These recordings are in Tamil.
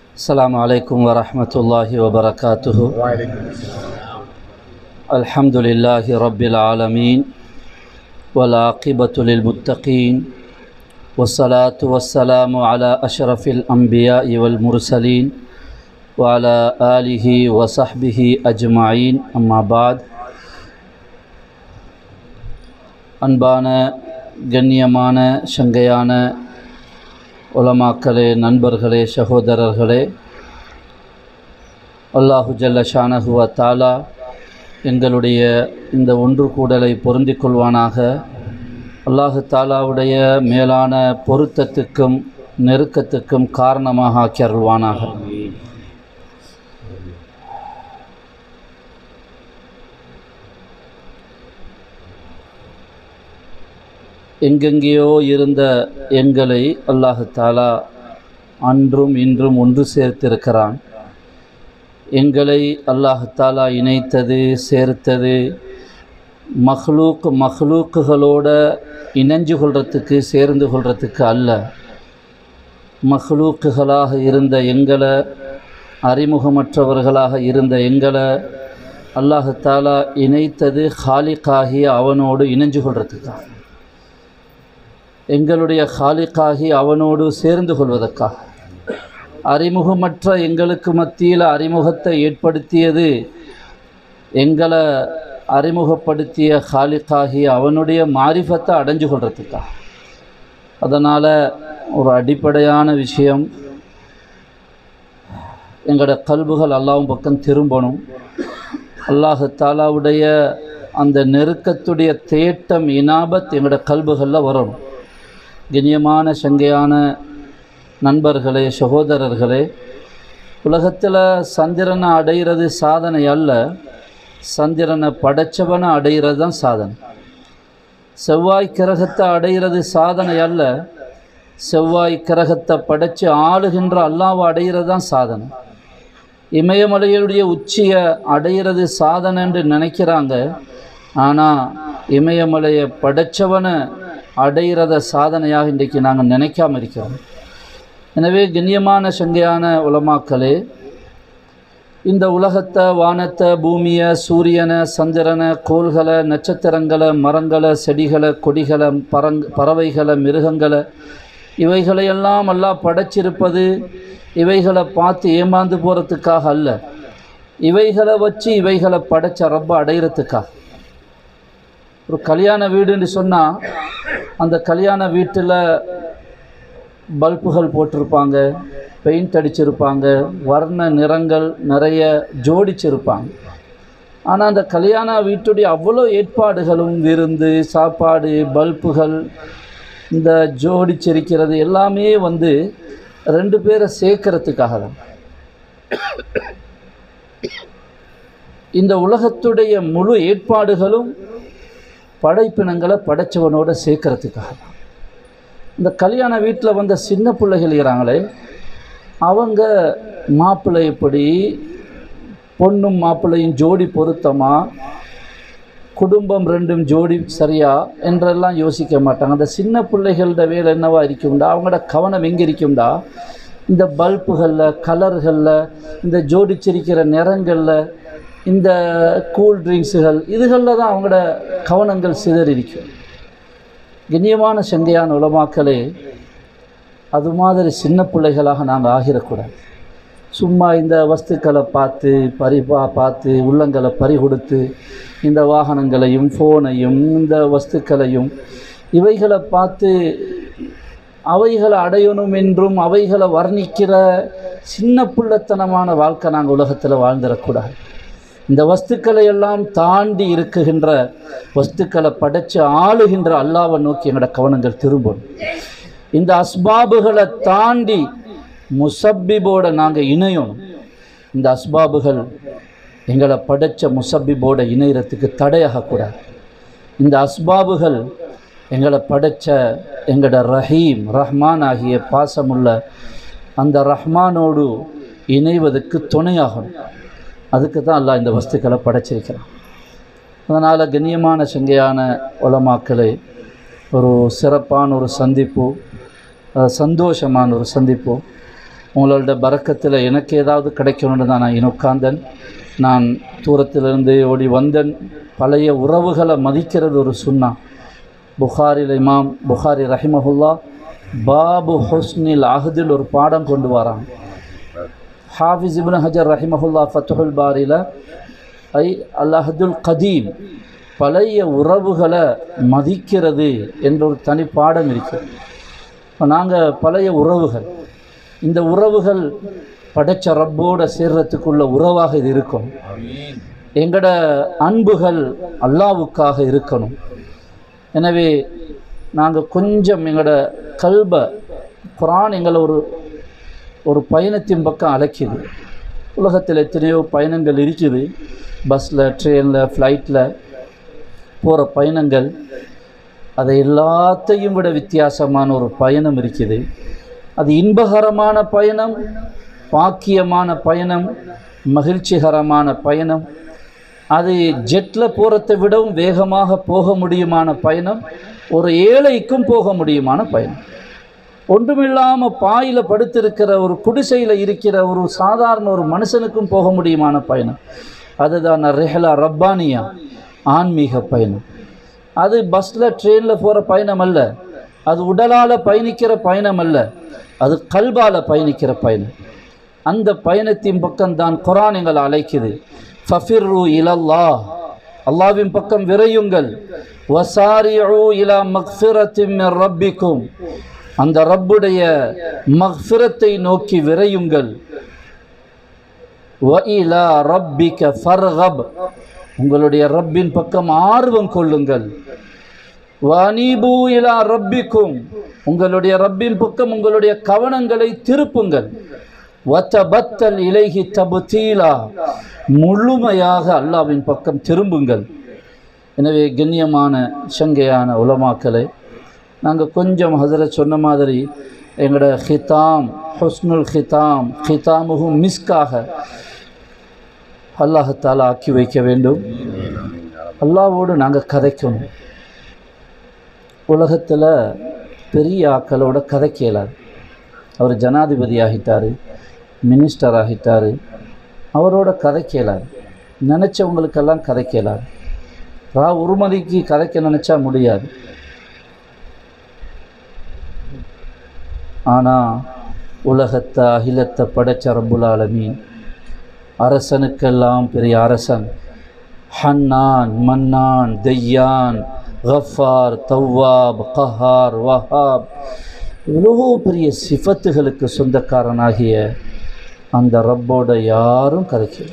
السلام عليكم ورحمة الله وبركاته وعليكم السلام الحمد لله رب العالمين والعاقبة للمتقين والصلاة والسلام على أشرف الأنبياء والمرسلين وعلى آله وصحبه أجمعين أما بعد அன்பான கண்ணியமான சங்கையான உலமாக்களே நண்பர்களே சகோதரர்களே அல்லாஹு ஜல்ல ஷானஹுவ தாலா எங்களுடைய இந்த ஒன்று கூடலை பொருந்திக் கொள்வானாக அல்லாஹு தாலாவுடைய மேலான பொருத்தத்துக்கும் நெருக்கத்துக்கும் காரணமாக ஆக்கி அருள்வானாக எங்கெங்கேயோ இருந்த எங்களை அல்லாஹு தாலா அன்றும் இன்றும் ஒன்று சேர்த்திருக்கிறான் எங்களை அல்லாஹு தாலா இணைத்தது சேர்த்தது மஹ்லூக் மஹ்லூக்குகளோட இணைஞ்சு கொள்றதுக்கு சேர்ந்து கொள்றதுக்கு அல்ல மஹ்லூக்குகளாக இருந்த எங்களை அறிமுகமற்றவர்களாக இருந்த எங்களை அல்லாஹு தாலா இணைத்தது ஹாலிக்காகி அவனோடு இணைஞ்சு கொள்றதுக்காக எங்களுடைய ஹாலிக்காகி அவனோடு சேர்ந்து கொள்வதற்காக அறிமுகமற்ற எங்களுக்கு மத்தியில் அறிமுகத்தை ஏற்படுத்தியது எங்களை அறிமுகப்படுத்திய ஹாலிக்காகி அவனுடைய மாரிஃபத்தை அடைஞ்சு கொள்றதுக்காக அதனால் ஒரு அடிப்படையான விஷயம் எங்களோட கல்புகள் அல்லாவும் பக்கம் திரும்பணும் அல்லாஹு தாலாவுடைய அந்த நெருக்கத்துடைய தேட்டம் இனாபத் எங்களோட கல்புகளில் வரணும் கண்ணியமான சங்கையான நண்பர்களே சகோதரர்களே உலகத்தில் சந்திரனை அடைகிறது சாதனை அல்ல சந்திரனை படைச்சவனை அடைகிறது தான் சாதனை செவ்வாய் கிரகத்தை அடைகிறது சாதனை அல்ல செவ்வாய் கிரகத்தை படைச்சு ஆளுகின்ற அல்லாவை அடைகிறது தான் சாதனை இமயமலையுடைய உச்சியை அடைகிறது சாதனைன்னு நினைக்கிறாங்க ஆனால் இமயமலையை படைச்சவனை அடைகிறத சாதனையாக இன்றைக்கு நாங்கள் நினைக்காம இருக்கிறோம் எனவே கண்ணியமான சங்கையான உலமாக்களே இந்த உலகத்தை வானத்தை பூமியை சூரியனை சந்திரனை கோள்களை நட்சத்திரங்களை மரங்களை செடிகளை கொடிகளை பரங் பறவைகளை மிருகங்களை இவைகளையெல்லாம் எல்லாம் படைச்சிருப்பது இவைகளை பார்த்து ஏமாந்து போகிறதுக்காக அல்ல இவைகளை வச்சு இவைகளை படைச்ச ரப்ப அடையிறதுக்காக ஒரு கல்யாண வீடுன்னு சொன்னால் அந்த கல்யாண வீட்டில் பல்புகள் போட்டிருப்பாங்க பெயிண்ட் அடிச்சிருப்பாங்க வர்ண நிறங்கள் நிறைய ஜோடிச்சிருப்பாங்க ஆனால் அந்த கல்யாண வீட்டுடைய அவ்வளோ ஏற்பாடுகளும் விருந்து சாப்பாடு பல்புகள் இந்த ஜோடிச்சிருக்கிறது எல்லாமே வந்து ரெண்டு பேரை சேர்க்கறதுக்காக தான் இந்த உலகத்துடைய முழு ஏற்பாடுகளும் படைப்பினங்களை படைச்சவனோட சேர்க்கறதுக்காக தான் இந்த கல்யாண வீட்டில் வந்த சின்ன பிள்ளைகள் இருக்கிறாங்களே அவங்க மாப்பிள்ளை எப்படி பொண்ணும் மாப்பிள்ளையும் ஜோடி பொருத்தமாக குடும்பம் ரெண்டும் ஜோடி சரியா என்றெல்லாம் யோசிக்க மாட்டாங்க அந்த சின்ன பிள்ளைகளோட வேலை என்னவா இருக்கும்டா அவங்களோட கவனம் எங்கே இருக்கும்டா இந்த பல்புகளில் கலர்களில் இந்த ஜோடிச்சிருக்கிற நிறங்களில் இந்த கூல் ட்ரிங்க்ஸுகள் இதுகளில் தான் அவங்களோட கவனங்கள் சிதறிக்கும் கண்ணியமான சங்கையான உலமாக்களே அது மாதிரி சின்ன பிள்ளைகளாக நாங்கள் ஆகிடக்கூடாது சும்மா இந்த வஸ்துக்களை பார்த்து பறிப்பா பார்த்து உள்ளங்களை பறி கொடுத்து இந்த வாகனங்களையும் ஃபோனையும் இந்த வஸ்துக்களையும் இவைகளை பார்த்து அவைகளை அடையணும் என்றும் அவைகளை வர்ணிக்கிற சின்ன பிள்ளைத்தனமான வாழ்க்கை நாங்கள் உலகத்தில் வாழ்ந்துடக்கூடாது இந்த வஸ்துக்களை எல்லாம் தாண்டி இருக்குகின்ற வஸ்துக்களை படைச்சு ஆளுகின்ற அல்லாவை நோக்கி எங்களோட கவனங்கள் திரும்பணும் இந்த அஸ்பாபுகளை தாண்டி முசப்பிபோட நாங்கள் இணையணும் இந்த அஸ்பாபுகள் எங்களை படைச்ச முசப்பிபோட இணையறதுக்கு தடையாகக்கூடாது இந்த அஸ்பாபுகள் எங்களை படைச்ச எங்களோட ரஹீம் ரஹ்மான் ஆகிய பாசமுள்ள அந்த ரஹ்மானோடு இணைவதற்கு துணையாகணும் அதுக்கு தான் அல்லாஹ் இந்த வஸ்துக்களை படைச்சிருக்கிறான் அதனால் கண்ணியமான சங்கையான உலமாக்களை ஒரு சிறப்பான ஒரு சந்திப்பு அஹ், சந்தோஷமான ஒரு சந்திப்பு உங்களோட பறக்கத்தில் எனக்கு ஏதாவது கிடைக்கணும்னு தான் நான் இனி உட்கார்ந்தேன் நான் தூரத்திலிருந்து ஓடி வந்தேன் பழைய உறவுகளை மதிக்கிறது ஒரு சுன்னா புகாரில் இமாம் புகாரி ரஹிமஹுல்லா பாபு ஹுஸ்னில் அஹதில் ஒரு பாடம் கொண்டு வரான் ஹாஃபிஸ் இப்னு ஹஜர் ரஹிமஹுல்லா ஃபத்துல் பாரியில் ஐ அல் அஹதுல் கதீம் பழைய உறவுகளை மதிக்கிறது என்ற ஒரு தனி பாடம் இருக்குது இப்போ நாங்கள் பழைய உறவுகள் இந்த உறவுகள் படைச்ச ரப்போட சேர்றதுக்குள்ள உறவாக இது இருக்கும் எங்களோட அன்புகள் அல்லாவுக்காக இருக்கணும் எனவே நாங்கள் கொஞ்சம் எங்களோட கல்ப குரான் எங்களை ஒரு ஒரு பயணத்தின் பக்கம் அழைக்குது உலகத்தில் எத்தனையோ பயணங்கள் இருக்குது பஸ்ஸில் ட்ரெயினில் ஃப்ளைட்டில் போகிற பயணங்கள் அதை எல்லாத்தையும் விட வித்தியாசமான ஒரு பயணம் இருக்குது அது இன்பகரமான பயணம் பாக்கியமான பயணம் மகிழ்ச்சிகரமான பயணம் அது ஜெட்டில் போகிறதை விடவும் வேகமாக போக முடியுமான பயணம் ஒரு ஏழைக்கும் போக முடியுமான பயணம் ஒன்றுமில்லாமல் பாயில் படுத்திருக்கிற ஒரு குடிசையில் இருக்கிற ஒரு சாதாரண ஒரு மனுஷனுக்கும் போக முடியுமான பயணம் அதுதான் ரெஹலா ரப்பானியா ஆன்மீக பயணம் அது பஸ்ஸில் ட்ரெயினில் போகிற பயணம் அல்ல அது உடலால் பயணிக்கிற பயணம் அல்ல அது கல்பால் பயணிக்கிற பயணம் அந்த பயணத்தின் பக்கம்தான் குரான் எங்களை அழைக்குது ஃபஃபிர்ரு இலல்லா அல்லாவின் பக்கம் விரையுங்கள் வசாரிஉ இலா மக்ஃபிரத்தின் மின் ரப்பிக்கும் அந்த ரப்புடைய மக்ஃபிரத்தை நோக்கி விரையுங்கள் வ இலா ரப்பிக ஃபர்கப் உங்களுடைய ரப்பின் பக்கம் ஆர்வம் கொள்ளுங்கள் வனீபு இலா ரப்பிக்கும் உங்களுடைய ரப்பின் பக்கம் உங்களுடைய கவனங்களை திருப்புங்கள் வத்தபத்தல் இலைஹி தபுத்தீலா முழுமையாக அல்லாவின் பக்கம் திரும்புங்கள் எனவே கண்ணியமான சங்கையான உலமாக்களை நாங்கள் கொஞ்சம் ஹசரத் சொன்ன மாதிரி எங்களோட ஹிதாம் ஹுஸ்னுல் ஹிதாம் ஹிதாமுகும் மிஸ்காக அல்லாஹத்தால் ஆக்கி வைக்க வேண்டும் அல்லாவோடு நாங்கள் கதைக்கணும் உலகத்தில் பெரிய ஆக்களோட கதைக்க இயலாது அவர் ஜனாதிபதி ஆகிட்டார் மினிஸ்டர் ஆகிட்டார் அவரோட கதைக்க இயலாது நினச்சவங்களுக்கெல்லாம் கதைக்க இயலாது ரா உருமதிக்கு கதைக்க நினச்சா முடியாது ஆனால் உலகத்தை அகிலத்தை படைச்ச ரப்புல் ஆலமீன் அரசனுக்கெல்லாம் பெரிய அரசன் ஹன்னான் மன்னான் தெய்யான் கஃபார் தவ்வாப் கஹார் வஹாப் இவ்வளோ பெரிய சிஃபத்துகளுக்கு சொந்தக்காரனாகிய அந்த ரப்போட யாரும் கதைக்கல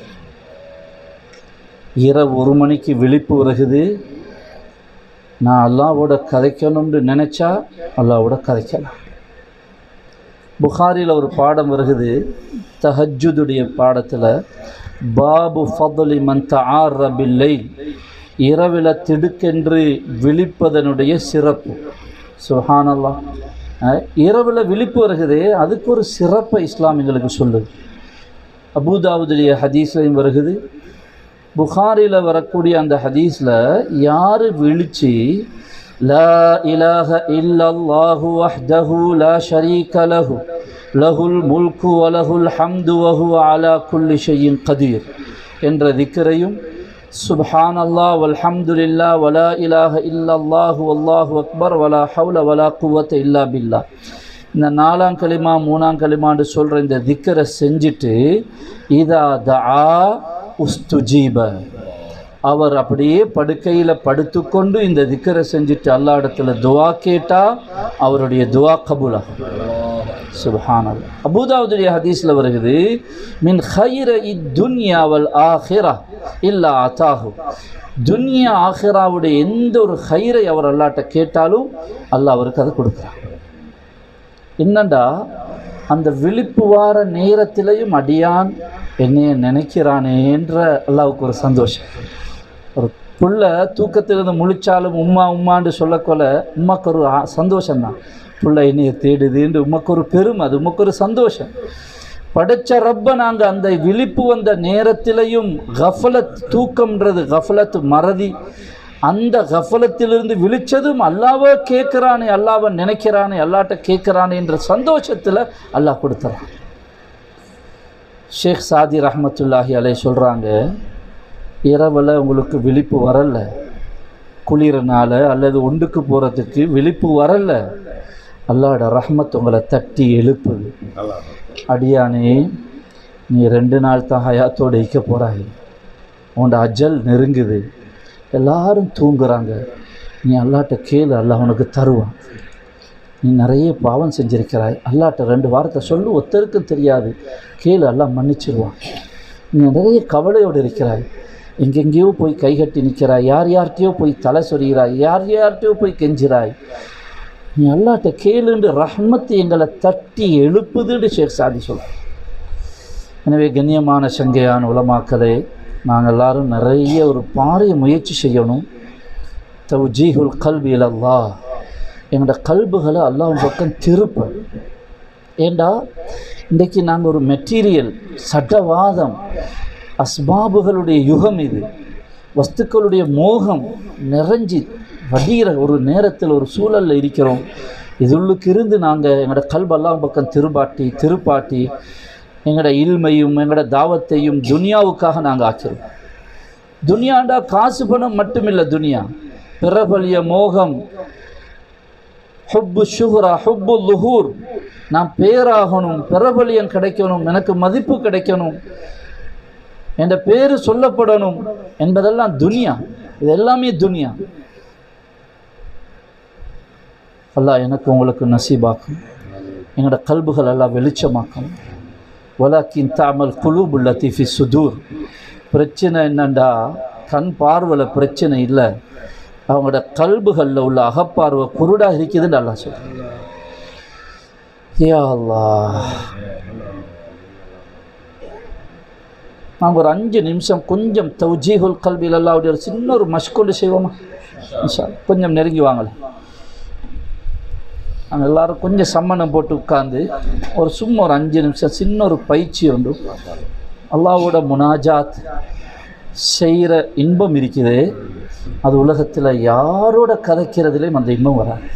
இரவு ஒரு மணிக்கு விழிப்பு வருகுது நான் அல்லாவோட கதைக்கணும்னு நினச்சா அல்லாவோட கதைக்கலாம் புகாரில் ஒரு பாடம் வருகுது தஹஜுதுடைய பாடத்தில் பாபு ஃபதுலி மந்த ஆர் ரபில்லை இரவில் திடுக்கென்று விழிப்பதனுடைய சிறப்பு சுஹானல்லா இரவில் விழிப்பு வருகுதே அதுக்கு ஒரு சிறப்பை இஸ்லாம் எங்களுக்கு சொல்லுது அபூதாவுடைய ஹதீஸ்லையும் வருகுது புகாரில் வரக்கூடிய அந்த ஹதீஸில் யார் விழிச்சு லா இலாஹ இல்லல்லாஹு வஹ்தஹு லா ஷரீக லஹு லஹுல் முல்கு வலஹுல் ஹம்து வஹு அலா குல்லி ஷையின் கதீர் என்ற திக்கரையும் சுப்ஹான் அல்லா வல்ஹம்துலில்லா வலா இலாஹ இல்லல்லாஹு வல்லாஹு அக்பர் வலா ஹவுல வலா குவத்த இல்லா பில்லா இந்த நாலாம் களிமா மூணாம் களிமான்னு சொல்கிற இந்த திக்கரை செஞ்சுட்டு இதா தஆ உஸ்துஜீப அவர் அப்படியே படுக்கையில் படுத்துக்கொண்டு இந்த திக்கரை செஞ்சுட்டு அல்லா இடத்துல துவா கேட்டால் அவருடைய துவா கபூலாகும் சுபஹானல் அபூதாவுடைய ஹதீஸில் வருகிறது மின் ஹைர இத்துன்யாவல் ஆஹிரா இல்லா அத்தாஹு துன்யா ஆஹிராவுடைய எந்த ஒரு ஹைரை அவர் அல்லாட்ட கேட்டாலும் அல்லாஹ் அவருக்கு அதை கொடுக்குறார் என்னண்டா அந்த விழிப்பு வார நேரத்திலையும் அடியான் என்னைய நினைக்கிறானேன்ற அல்லாவுக்கு ஒரு சந்தோஷம் ஒரு புள்ள தூக்கத்திலிருந்து முழிச்சாலும் உம்மா உம்மான்னு சொல்லக்கொள்ள உம்மாக்கு ஒரு ஆ- சந்தோஷம்தான் புள்ள என்னைய தேடுதுன்னு உமக்கு ஒரு பெருமை அது உமக்கு ஒரு சந்தோஷம் படைச்ச ரப்ப நாங்கள் அந்த விழிப்பு வந்த நேரத்திலையும் கஃபலத் தூக்கம்ன்றது கஃபலத் மறதி அந்த கஃபலத்திலிருந்து விழிச்சதும் அல்லாவை கேட்குறானே அல்லாவை நினைக்கிறானே அல்லாட்ட கேட்குறானே என்ற சந்தோஷத்தில் அல்லாஹ் கொடுத்துறான் ஷேக் சாதி ரஹமத்துல்லாஹி அலை சொல்கிறாங்க இரவில் உங்களுக்கு விழிப்பு வரல குளிரனால அல்லது ஒன்றுக்கு போகிறதுக்கு விழிப்பு வரல அல்லாட ரஹ்மத் உங்களை தட்டி எழுப்புது அடியானே நீ ரெண்டு நாள் தான் ஹயாத்தோடு இருக்க போகிறாய் உன்னோட அஜல் நெருங்குது எல்லாரும் தூங்குறாங்க நீ அல்லாட்ட கேளு அல்லாஹ் உனக்கு தருவான் நீ நிறைய பாவம் செஞ்சிருக்கிறாய் அல்லாட்ட ரெண்டு வாரத்தை சொல்லு ஒத்தருக்கும் தெரியாது கேளு அல்லாஹ் மன்னிச்சிருவான் நீ நிறைய கவலையோடு இருக்கிறாய் எங்கெங்கேயோ போய் கைகட்டி நிற்கிறாய் யார் யார்கிட்டயோ போய் தலை சொறிகிறாய் யார் யார்கிட்டயோ போய் கெஞ்சிறாய் நீ அல்லாட்ட கேளுண்டு ரஹ்மத்து எங்களை தட்டி எழுப்புதுன்னு ஷேக் சாதி சொல்கிறார் எனவே கண்ணியமான சங்கையான உலமாக்களே நாங்கள் எல்லாரும் நிறைய ஒரு பாரிய முயற்சி செய்யணும் தவ்ஜீஹுல் கல்வி அல்லா எங்களோட கல்புகளை அல்லாஹ் பக்கம் திருப்ப ஏண்டா இன்றைக்கு நாங்கள் ஒரு மெட்டீரியல் சட்டவாதம் அஸ்பாபுகளுடைய யுகம் இது வஸ்துக்களுடைய மோகம் நிறைஞ்சி வடிகிற ஒரு நேரத்தில் ஒரு சூழலில் இருக்கிறோம் இதுள்ளுக்கு இருந்து நாங்கள் எங்களோட கல்பெல்லாம் பக்கம் திருப்பாட்டி திருப்பாட்டி எங்களோட இல்மையும் எங்களோட தாவத்தையும் துனியாவுக்காக நாங்கள் ஆக்கிறோம் துனியாண்டா காசு பணம் மட்டுமில்லை துனியா பிரபலிய மோகம் ஹுப்பு ஷுஹ்ரா ஹுப்பு லுஹூர் நான் பேராகணும் பிரபலியம் கிடைக்கணும் எனக்கு மதிப்பு கிடைக்கணும் என்ற பேர் சொல்லப்படணும் என்பதெல்லாம் துனியா இது எல்லாமே துனியா அல்லாஹ் எனக்கு உங்களுக்கு நசீபாக்கும் எங்களோட கல்புகள் எல்லாம் வெளிச்சமாக்கும் வலாக்கின் தாமல் குலூபு லத்தீஃபி சுதூர் பிரச்சனை என்னண்டா கண் பார்வையில் பிரச்சனை இல்லை அவங்களோட கல்புகளில் உள்ள அகப்பார்வை குருடாக இருக்குதுன்னு அல்லாஹ் சொல்கிறேன் யா அல்லாஹ் நாங்கள் ஒரு அஞ்சு நிமிஷம் கொஞ்சம் தௌஜீஹுல் கல்வியில் அல்லாவுடைய ஒரு சின்ன ஒரு மஷ்கொண்டு செய்வோமா இன்ஷா அல்லாஹ். கொஞ்சம் நெருங்கி வாங்கல நாங்கள் எல்லாரும் கொஞ்சம் சம்மணம் போட்டு உட்காந்து ஒரு சும்மா ஒரு அஞ்சு நிமிஷம் சின்ன ஒரு பயிற்சி உண்டு அல்லாவோட முனாஜாத் செய்கிற இன்பம் இருக்குது அது உலகத்தில் யாரோட கதைக்கிறதுலேயும் அந்த இன்பம் வராது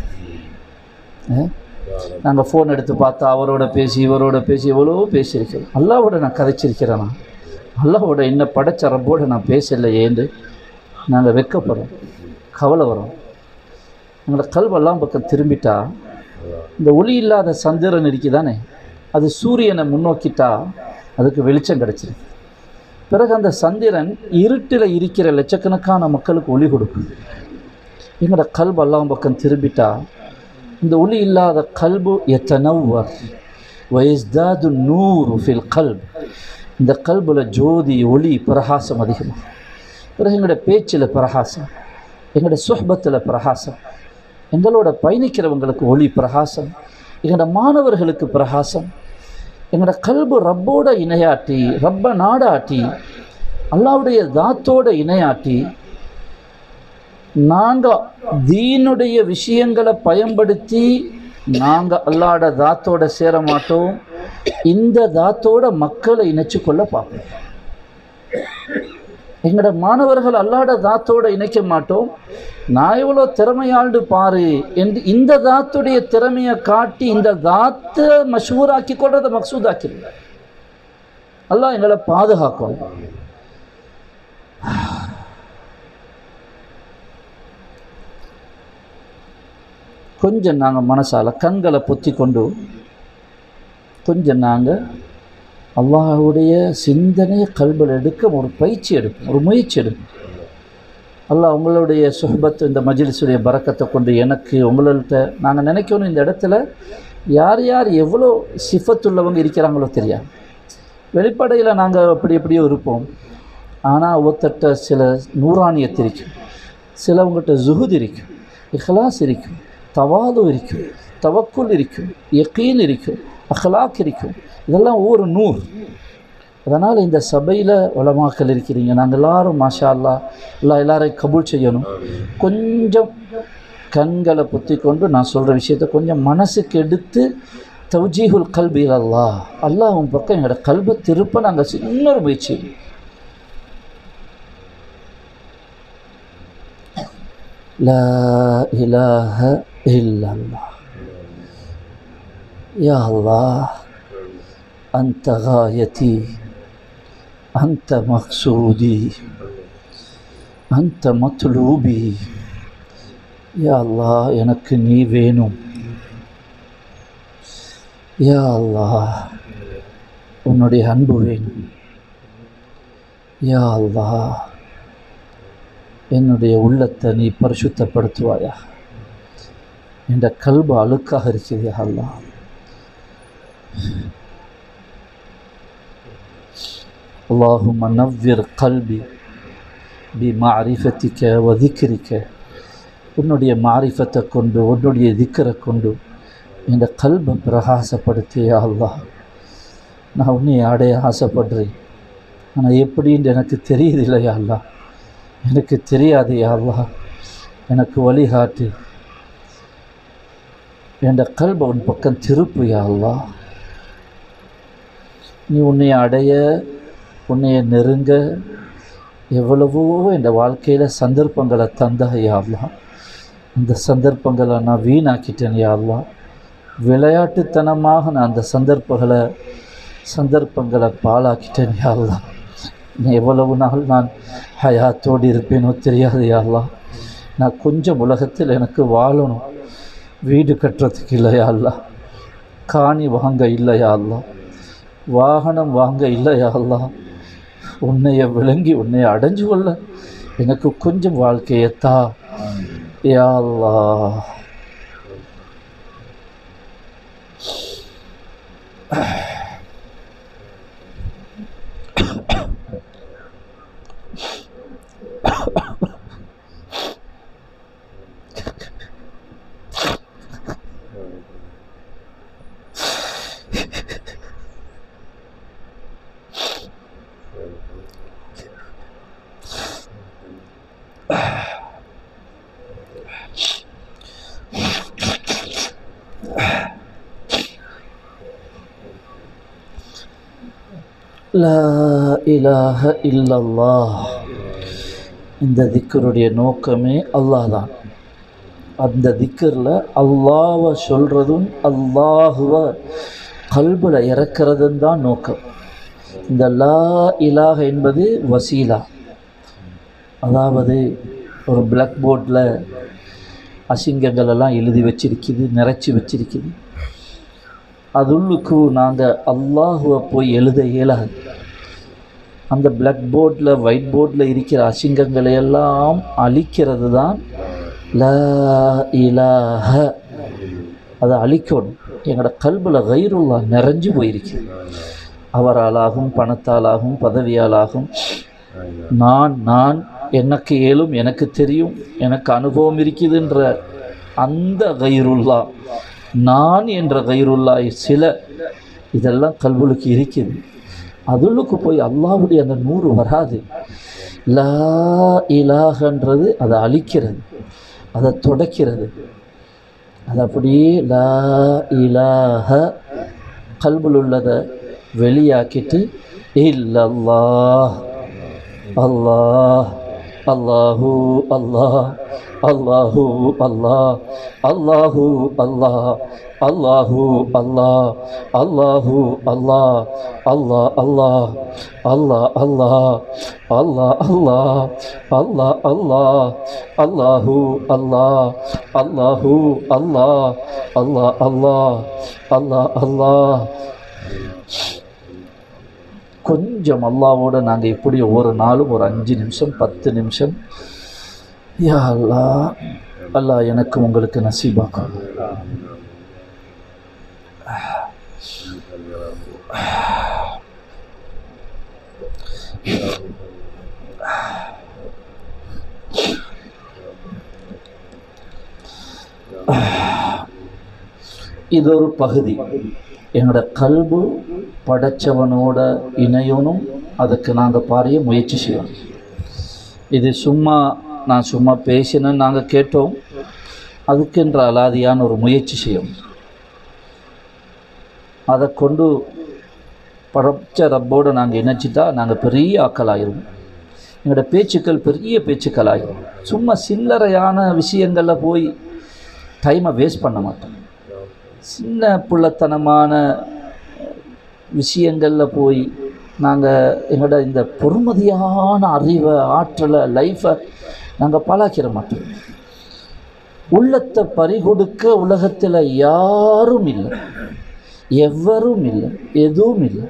நாங்கள் ஃபோன் எடுத்து பார்த்தா அவரோட பேசி இவரோட பேசி எவ்வளோ பேசியிருக்கிறோம் அல்லாவோட நான் கதைச்சிருக்கிறேன் நான் அல்லாவோட என்ன படைச்ச ரப்போட நான் பேசலை ஏண்டு நாங்கள் வெட்கப்படுறோம் கவலை வரும் எங்களோட கல்வெல்லாம் பக்கம் திரும்பிட்டா இந்த ஒளி இல்லாத சந்திரன் இருக்குதானே அது சூரியனை முன்னோக்கிட்டா அதுக்கு வெளிச்சம் கிடச்சிருக்கு பிறகு அந்த சந்திரன் இருட்டில் இருக்கிற லட்சக்கணக்கான மக்களுக்கு ஒளி கொடுக்கும் எங்களோட கல்வெல்லாம் பக்கம் திரும்பிட்டா இந்த ஒளி இல்லாத கல்பு எத்தனவர் வயஸ்தாது நூறு ஃபில் கல்ப் இந்த கல்புல ஜோதி ஒளி பிரகாசம் அதிகமாக பிறகு எங்களோட பேச்சில் பிரகாசம் எங்களோட சுஹபத்தில் பிரகாசம் எங்களோட பயணிக்கிறவங்களுக்கு ஒளி பிரகாசம் எங்களோட மாணவர்களுக்கு பிரகாசம் எங்களோட கல்பு ரப்போட இணையாட்டி ரப்ப நாடாட்டி அல்லாவுடைய தாத்தோட இணையாட்டி நாங்கள் தீனுடைய விஷயங்களை பயன்படுத்தி நாங்கள் அல்லாட தாத்தோட சேர மாட்டோம் இந்த தாத்தோட மக்களை இணைச்சு கொள்ள பார்ப்போம் எங்களோட மாணவர்கள் அல்லாட தாத்தோட இணைக்க மாட்டோம் நான் எவ்வளோ திறமையாண்டு பாரு என்று இந்த தாத்துடைய திறமையை காட்டி இந்த தாத்தை மஷூராக்கி கொள்றதை மக்சூதாக்கிடுங்க அல்லாஹ் எங்களை பாதுகாக்கணும் கொஞ்சம் நாங்கள் மனசால் கண்களை பொத்தி கொண்டு கொஞ்சம் நாங்கள் அல்லாஹ்வுடைய சிந்தனையை கல்வியில் எடுக்க ஒரு பயிற்சி எடுக்கும் ஒரு முயற்சி எடுக்கும் அல்லாஹ் உங்களுடைய சுஹபத் இந்த மஜ்லிஸுடைய பறக்கத்தை கொண்டு எனக்கு உங்கள்கிட்ட நாங்கள் நினைக்கணும் இந்த இடத்துல யார் யார் எவ்வளோ சிஃபத்துள்ளவங்க இருக்கிறாங்களோ தெரியாது வெளிப்படையில் நாங்கள் அப்படி எப்படியோ இருப்போம் ஆனால் ஒருத்தட்ட சில நூறானியத்து இருக்கும் சிலவங்ககிட்ட ஜுஹுத் இருக்கும் இஹ்லாஸ் இருக்கும் தவாது இருக்கும் தவக்குல் இருக்கும் யக்கீன் இருக்கும் அஹ்லாக் இருக்கும் இதெல்லாம் ஒவ்வொரு நூறு அதனால் இந்த சபையில் உலமாக்கள் இருக்கிறீங்க நாங்கள் எல்லாரும் மாஷா அல்லா எல்லாம் எல்லாரையும் கபூல் செய்யணும் கொஞ்சம் கண்களை பொத்தி கொண்டு நான் சொல்கிற விஷயத்த கொஞ்சம் மனசுக்கு எடுத்து தௌஜீஹுல் கல்பி அல்லாஹ் அல்லாஹ் உன் பக்கம் எங்களோட கல்வை திருப்ப நாங்கள் சின்ன ஒரு முயற்சி லா இலாஹ இல்லல்லாஹ் யா அல்லாஹ் أنت غايتي أنت مقصودي أنت مطلوبي யா அல்லாஹ் எனக்கு நீ வேணும் யா அல்லாஹ் உன்னுடைய அன்பு வேணும் யா அல்லாஹ் என்னுடைய உள்ளத்தை நீ பரிசுத்தப்படுத்துவாயா என்ற கல்பு அழுக்காக இருக்குது யா அல்லாஹ் اللهم نور قلبي بمعرفتك وذكرك உன்னுடைய மாரிஃபத்தை கொண்டு உன்னுடைய திக்கரை கொண்டு இந்த கல்பை பிரகாசப்படுத்தியா அல்லாஹ் நான் உன்னை அடைய ஆசைப்படுறேன் ஆனால் எப்படின்னு எனக்கு தெரியுது இல்லையா அல்லா எனக்கு தெரியாது யா அல்லாஹ் எனக்கு வழிகாட்டு என்ற கல்பை உன் பக்கம் திருப்பு யா அல்லாஹ் நீ உன்னை அடைய உன்னைய நெருங்க எவ்வளவோ இந்த வாழ்க்கையில் சந்தர்ப்பங்களை தந்த யா அல்லாஹ் அந்த சந்தர்ப்பங்களை நான் வீணாக்கிட்டேன் யா அல்லாஹ் விளையாட்டுத்தனமாக நான் அந்த சந்தர்ப்பங்களை சந்தர்ப்பங்களை பாழாக்கிட்டேன் யா அல்லாஹ் நீ எவ்வளவு நாள் நான் ஹயாத்தோடு இருப்பேனோ தெரியாது யா அல்லாஹ் நான் கொஞ்சம் உலகத்தில் எனக்கு வாழணும் வீடு கட்டுறதுக்கு இல்லையா அல்லா காணி வாங்க இல்லையா அல்லா வாகனம் வாங்க இல்லையா அல்லா உன்னைய விளங்கி உன்னை அடைஞ்சு கொள்ள எனக்கு கொஞ்சம் வாழ்க்கையை தா யா அல்லாஹ் லா இலாஹ இல்லல்லாஹ் இந்த திக்கருடைய நோக்கமே அல்லாஹ் தான் அந்த திக்கரில் அல்லாவை சொல்கிறதும் அல்லாஹுவ கல்பில் இறக்கிறதும் தான் நோக்கம் இந்த லா இலாஹ என்பது வசீலா அதாவது ஒரு பிளாக் போர்டில் அசிங்கங்கள் எல்லாம் எழுதி வச்சிருக்குது நிறைச்சி வச்சிருக்குது அதுள்ளுக்கு நாங்கள் அல்லாஹுவை போய் எழுத இயலாது அந்த பிளாக் போர்டில் ஒயிட் போர்டில் இருக்கிற அசிங்கங்களை எல்லாம் அழிக்கிறது தான் ல இலாஹ அதை அழிக்கணும் எங்களோட கல்பில் கயிறுல்லா நிறைஞ்சு போயிருக்கு அவராலாகும் பணத்தாலாகும் பதவியாலாகும் நான் நான் எனக்கு இயலும் எனக்கு தெரியும் எனக்கு அனுபவம் இருக்குதுன்ற அந்த கயிறுல்லா நான் என்ற கயிறுல்லா சில இதெல்லாம் கல்வலுக்கு இருக்குது அதுளுக்கு போய் அல்லாவுடைய அந்த நூறு வராது லா இலாகன்றது அதை அழிக்கிறது அதை தொடக்கிறது அது அப்படியே லா இலாஹ கல்புல் உள்ளதை வெளியாக்கிட்டு இல்லல்லாஹ் அல்லாஹ் அல்லாஹூ அல்லாஹ் அல்லாஹூ அல்லாஹ் அல்லாஹூ அல்லாஹ் அல்லாஹூ அல்லாஹ் அல்லாஹூ அல்லாஹ் அல்லாஹ் அல்லாஹ் அல்லாஹ் அல்லாஹ் அல்லாஹ் அல்லாஹ் அல்லாஹ் அல்லாஹூ அல்லாஹ் அல்லாஹூ அல்லாஹ் அல்லாஹ் அல்லாஹ் அல்லாஹ் அல்லாஹ் கொஞ்சம் அல்லாவோட நாங்கள் இப்படி ஒவ்வொரு நாளும் ஒரு அஞ்சு நிமிஷம் பத்து நிமிஷம் யா அல்லா அல்லாஹ் எனக்கு உங்களுக்கு நசீபாக்கும் இது ஒரு பகுதி என்னோட கல்பு படைச்சவனோட இணையணும் அதுக்கு நாங்கள் பாரிய முயற்சி செய்யணும் இது சும்மா நான் சும்மா பேசினேன்னு நாங்கள் கேட்டோம் அதுக்கென்ற அலாதியான ஒரு முயற்சி செய்யணும் அதை கொண்டு படைச்ச ரப்போடு நாங்கள் இணைச்சிட்டா நாங்கள் பெரிய ஆக்கலாயிருவோம் எங்களோட பேச்சுக்கள் பெரிய பேச்சுக்கள் ஆயிரும் சும்மா சில்லறையான விஷயங்களில் போய் டைமை வேஸ்ட் பண்ண மாட்டோம் சின்ன புள்ளத்தனமான விஷயங்களில் போய் நாங்கள் எங்களோட இந்த பொறுமதியான அறிவை ஆற்றலை லைஃப்பை நாங்கள் பாழாக்கிற மாட்டோம் உள்ளத்தை பறிகொடுக்க உலகத்தில் யாரும் இல்லை எவரும் இல்லை எதுவும் இல்லை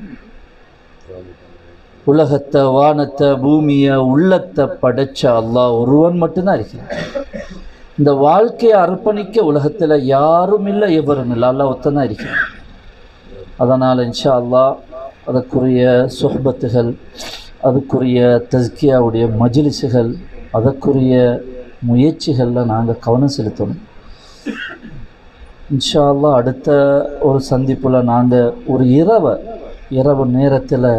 உலகத்தை வானத்தை பூமியை உள்ளத்தை படைச்ச அல்லாஹ் ஒருவன் மட்டும்தான் இருக்கிறான் இந்த வாழ்க்கையை அர்ப்பணிக்க உலகத்தில் யாரும் இல்லை எவரும் இல்லை அல்லாஹ் ஒத்தந்தான் இருக்கிறான் அதனால் இன்ஷா அல்லாஹ் அதற்குரிய சொஹபத்துகள் அதுக்குரிய தஸ்கியாவுடைய மஜ்லிஸுகள் அதற்குரிய முயற்சிகளில் நாங்கள் கவனம் செலுத்தணும் இன்ஷா அல்லாஹ் அடுத்த ஒரு சந்திப்பில் நாங்கள் ஒரு இரவை இரவு நேரத்தில்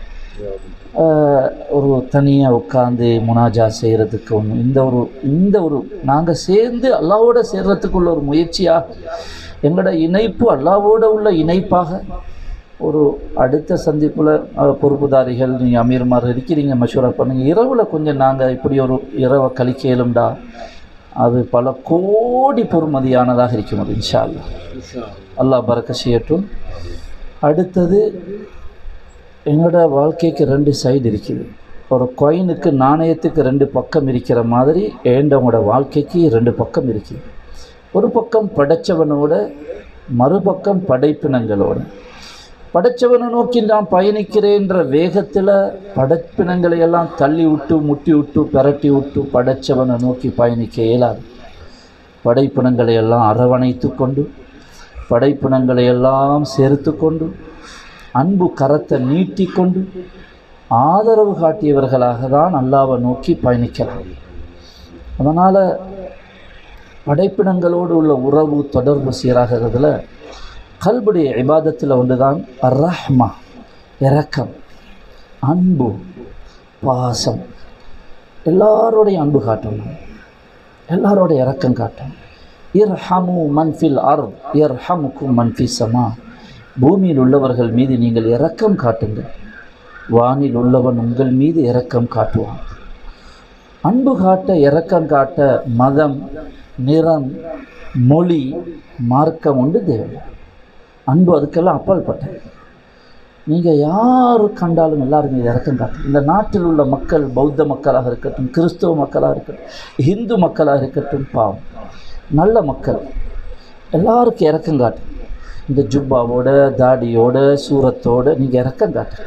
ஒரு தனியாக உட்காந்து முனாஜா செய்கிறதுக்கு ஒன்று இந்த ஒரு இந்த ஒரு நாங்கள் சேர்ந்து அல்லாவோட சேர்றதுக்குள்ள ஒரு முயற்சியாக எங்களோட இணைப்பு அல்லாவோட உள்ள இணைப்பாக ஒரு அடுத்த சந்திப்பில் பொறுப்புதாரிகள் நீங்கள் அமீர்மார் இருக்கிறீங்க மஷூரா பண்ணுங்க இரவில் கொஞ்சம் நாங்கள் இப்படி ஒரு இரவை கழிக்க இயலும்டா அது பல கோடி பொறுமதியானதாக இருக்கும் அது இன்ஷா அல்லாஹ் இன்ஷா அல்லாஹ் பறக்க செய்யட்டும் அடுத்தது எங்களோட வாழ்க்கைக்கு ரெண்டு சைடு இருக்குது ஒரு கொயினுக்கு நாணயத்துக்கு ரெண்டு பக்கம் இருக்கிற மாதிரி ஏண்டவங்களோட வாழ்க்கைக்கு ரெண்டு பக்கம் இருக்குது ஒரு பக்கம் படைச்சவனோட மறுபக்கம் படைப்பினங்களோட படைச்சவனை நோக்கி நான் பயணிக்கிறேன்ற வேகத்தில் படைப்பினங்களை எல்லாம் தள்ளி விட்டு முட்டி விட்டு பிரட்டி விட்டு படைச்சவனை நோக்கி பயணிக்க இயலாது படைப்பினங்களை எல்லாம் அரவணைத்து கொண்டு படைப்பினங்களை எல்லாம் சேர்த்து கொண்டு அன்பு கரத்தை நீட்டிக்கொண்டு ஆதரவு காட்டியவர்களாக தான் அல்லாவை நோக்கி பயணிக்கலாம் அதனால் படைப்பினங்களோடு உள்ள உறவு தொடர்பு சீராகிறதுல கல்புடைய இபாதத்தில் ஒன்று தான் ரஹ்மா இரக்கம் அன்பு பாசம் எல்லாரோடைய அன்பு காட்டணும் எல்லாரோட இரக்கம் காட்டணும் இர்ஹமு மன்ஃபில் அர் இர்ஹமுக்கும் மன்ஃபி சமா பூமியில் உள்ளவர்கள் மீது நீங்கள் இரக்கம் காட்டுங்கள் வானில் உள்ளவன் உங்கள் மீது இரக்கம் காட்டுவான் அன்பு காட்ட இரக்கம் காட்ட மதம் நிறம் மொழி மார்க்கம் உண்டு தேவை அன்பு அதுக்கெல்லாம் அப்பாற்பட்டது நீங்கள் யார் கண்டாலும் எல்லாரும் மீது இறக்கம் காட்டும் இந்த நாட்டில் உள்ள மக்கள் பௌத்த மக்களாக இருக்கட்டும் கிறிஸ்தவ மக்களாக இருக்கட்டும் இந்து மக்களாக இருக்கட்டும் பாவம் நல்ல மக்கள் எல்லாருக்கும் இறக்கம் காட்டும் இந்த ஜுப்பாவோட தாடியோட சூரத்தோட நீங்கள் இறக்கம் காட்டு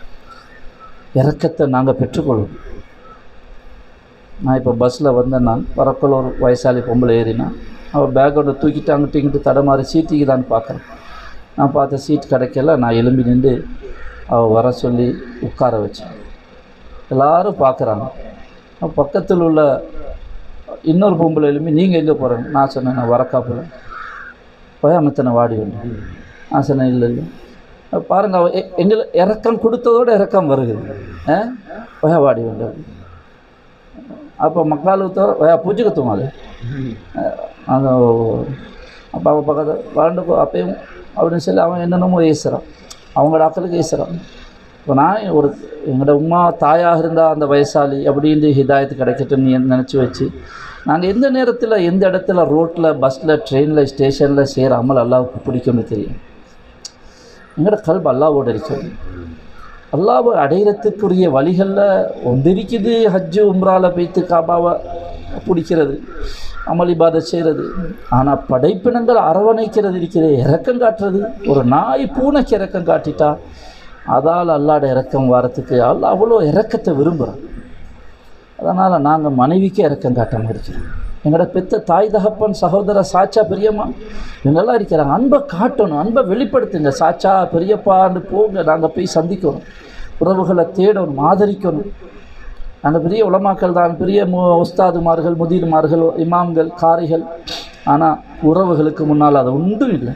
இறக்கத்தை நாங்கள் பெற்றுக்கொள்வோம் நான் இப்போ பஸ்ஸில் வந்தேன் நான் வரக்குள்ள ஒரு வயசாளி பொம்பளை ஏறினா அவள் பேக்கோட தூக்கிட்டு அங்கிட்டு இங்கிட்டு தடமாறி சீட்டுக்கு தான் பார்க்குறேன் நான் பார்த்த சீட் கிடைக்கல நான் எலும்பி நின்று அவள் வர சொல்லி உட்கார வச்சேன் எல்லாரும் பார்க்குறாங்க அப்ப பக்கத்தில் உள்ள இன்னொரு பொம்பளை எலும்பி நீங்கள் எங்கே போகிறேன்னு நான் சொன்னேன் நான் வரக்காப்பில் பயமத்தனை வாடி வந்து நான் சொன்னேன் இல்லை இல்லை அப்ப பாருங்க அவ எ- எங்களை இறக்கம் கொடுத்ததோட இறக்கம் வருகிறது ஆ பய வாடி வந்து அப்போ மக்காலுத்தோ பூஜைக்கு அது அந்த அப்போ அவள் பக்கத்து வாழ்ந்து அப்பயும் அப்படின்னு சொல்லி அவன் என்னென்னமோ ஏசுகிறான் அவங்களோட ஆக்களுக்கு ஏசுகிறான் இப்போ நான் ஒரு எங்களோட உமா தாயாக இருந்தால் அந்த வயசாளி அப்படின்னு ஹிதாயத்து கிடைக்கட்டும் நீ நினச்சி வச்சு நாங்கள் எந்த நேரத்தில் எந்த இடத்துல ரோட்டில் பஸ்ஸில் ட்ரெயினில் ஸ்டேஷனில் செய்கிற அமல் அல்லாவுக்கு பிடிக்கும்னு தெரியும் எங்களோட கல்பு அல்லாவோட இருக்குது அல்லாவை அடையிறதுக்குரிய வழிகளில் ஒன்று இருக்குது ஹஜ்ஜு உம்ரால போய்த்து காபாவை பிடிக்கிறது அமல் இபாதத் செய்கிறது ஆனால் படைப்பினங்கள் அரவணைக்கிறது இருக்கிறது இறக்கம் காட்டுறது ஒரு நாய் பூனைக்கு இறக்கம் காட்டிட்டா அதால் அல்லாட இறக்கம் வரத்துக்கு அல்லாஹ் அவ்வளோ இறக்கத்தை விரும்புகிறான் அதனால் நாங்கள் மனைவிக்கு இறக்கம் காட்டாமல் இருக்கிறோம் எங்களோட பெத்த தாய் தகப்பன் சகோதர சாச்சா பெரியம்மா இவங்கெல்லாம் இருக்கிறாங்க அன்பை காட்டணும் அன்பை வெளிப்படுத்துங்க சாச்சா பெரியப்பான்னு போங்க நாங்கள் போய் சந்திக்கணும் உறவுகளை தேடணும் ஆதரிக்கணும் நாங்கள் பெரிய உலமாக்கள் தான் பெரிய மு உஸ்தாதுமார்கள் முதிர்மார்கள் இமாம்கள் காரிகள் ஆனால் உறவுகளுக்கு முன்னால் அது ஒன்றும் இல்லை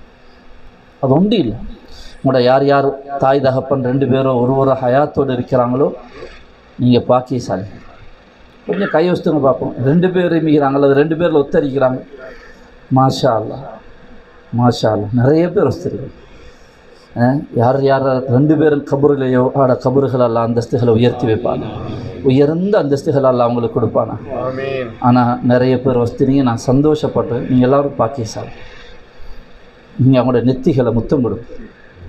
அது ஒன்றும் இல்லை உங்களோட யார் யார் தாய் தகப்பன் ரெண்டு பேரும் ஒரு ஒரு ஹயாத்தோடு இருக்கிறாங்களோ நீங்கள் பாக்கியசாலி கொஞ்சம் கை வச்சுங்க பார்ப்போம் ரெண்டு பேர் மிகிறாங்க அல்லது ரெண்டு பேரில் ஒத்தரிக்கிறாங்க மாஷா அல்லா மாஷா அல்லா நிறைய பேர் ஒத்தரிக்கிறாங்க யார் யார் ரெண்டு பேரும் கபூரிலேயோ ஆட கபூர்கள் அல்ல அந்தஸ்துகளை உயர்த்தி வைப்பாங்க உயர்ந்த அந்தஸ்துகள் அல்ல அவங்களுக்கு கொடுப்பானா ஆமீன் ஆனால் நிறைய பேர் வஸ்தினீங்க நான் சந்தோஷப்பட்டேன் நீங்கள் எல்லோரும் பாக்கியசாலி நீங்கள் அவங்களோட நெத்திகளை முத்தம் கொடுங்க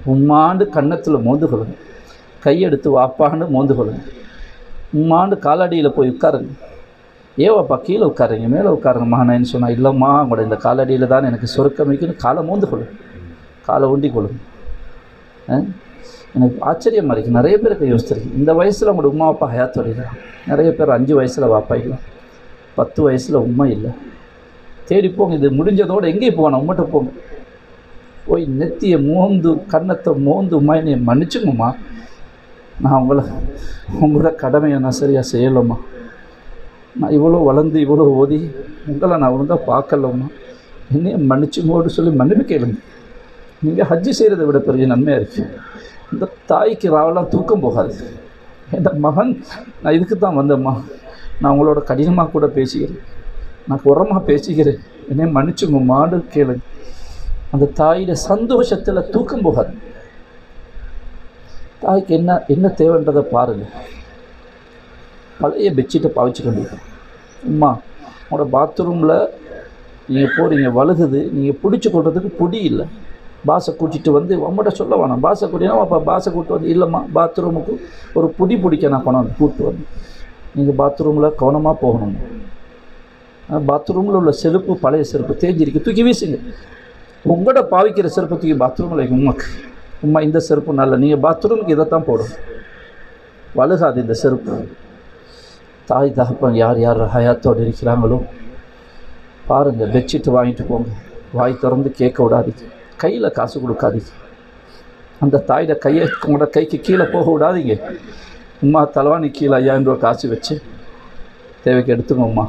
உம்மாண்டு கன்னத்தில் மோந்து கொள்ளுங்க கையெடுத்து வாப்பாண்டு மோந்து கொள்ளுங்க உம்மாண்டு காலடியில் போய் உட்காருங்க ஏவாப்பா கீழே உட்காருங்க மேலே உட்காருங்க மகனேன்னு சொன்னால் இல்லைம்மா உங்களோட இந்த காலடியில் தான் எனக்கு சொருக்கம் வைக்கணும் காலை மோந்து கொள்ளுங்க காலை ஒண்டி கொள்ளுங்க ஆ? எனக்கு ஆச்சரியமாக இருக்குது நிறைய பேருக்கு யோசிச்சிருக்கு இந்த வயசில் உங்களோட உமா அப்பா ஹயாத்தோட இருக்கிறான் நிறைய பேர் அஞ்சு வயசில் வாப்பா இல்லை பத்து வயசில் உண்மை இல்லை தேடி போங்க இது முடிஞ்சதோடு எங்கேயும் போகணும் உங்கள்கிட்ட போங்க போய் நெத்தியை மோந்து கன்னத்தை மோந்து உமா என்னை மன்னிச்சுங்கம்மா நான் உங்களை உங்களோட கடமையை நான் சரியாக செய்யலம்மா நான் இவ்வளோ வளர்ந்து இவ்வளோ ஓதி உங்களை நான் ஒழுங்காக பார்க்கலம்மா என்னைய மன்னிச்சுங்கோடு சொல்லி மன்னிப்பு கேளுங்க நீங்கள் ஹஜ்ஜு செய்கிறத விட பெரிய நன்மையாக இருக்குது இந்த தாய்க்கு ராவெல்லாம் தூக்கம் போகாது என் மகன் நான் இதுக்கு தான் வந்தேம்மா நான் உங்களோட கடினமாக கூட பேசிக்கிறேன் நான் உரமாக பேசிக்கிறேன் என்னை மன்னிச்சுங்க மாடு கேளுங்க அந்த தாயிட சந்தோஷத்தில் தூக்கம் போகாது தாய்க்கு என்ன என்ன தேவைன்றதை பாருங்கள் பழைய பெட்ஷீட்டை பாவிச்சுக்கொண்டு அம்மா உங்களோட பாத்ரூமில் நீங்கள் போகிறீங்க வழுகுது நீங்கள் பிடிச்சி கொள்றதுக்கு பொடி இல்லை பாஸை கூட்டிகிட்டு வந்து உங்கள்கிட்ட சொல்ல வேணாம் பாஸை கூட்டினா அப்போ பாஸை கூட்டு வந்து இல்லைம்மா பாத்ரூமுக்கு ஒரு புடி பிடிக்க நான் கொண்டாந்து கூப்பிட்டு வந்து நீங்கள் பாத்ரூமில் கவனமாக போகணும் பாத்ரூமில் உள்ள செருப்பு பழைய செருப்பு தேஞ்சிருக்கு தூக்கி வீசுங்க உங்களோட பாவிக்கிற செருப்பு தூக்கி பாத்ரூமில் வைக்கும் உமாக்கு உம்மா இந்த செருப்பு நல்ல நீங்கள் பாத்ரூமுக்கு இதைத்தான் போடும் வழுகாது இந்த செருப்பு தாய் தகப்பன் யார் யார் ஹயாத்தோடு இருக்கிறாங்களோ பாருங்கள் பெட்ஷீட் வாங்கிட்டு போங்க வாய் திறந்து கேட்க விடாதீங்க கையில் காசு கொடுக்காதீங்க அந்த தாயோட கையை உங்களோட கைக்கு கீழே போக விடாதீங்க உம்மா தலைவாணி கீழே ஐயாயிரம் ரூபா காசு வச்சு தேவைக்கு எடுத்துங்க உம்மா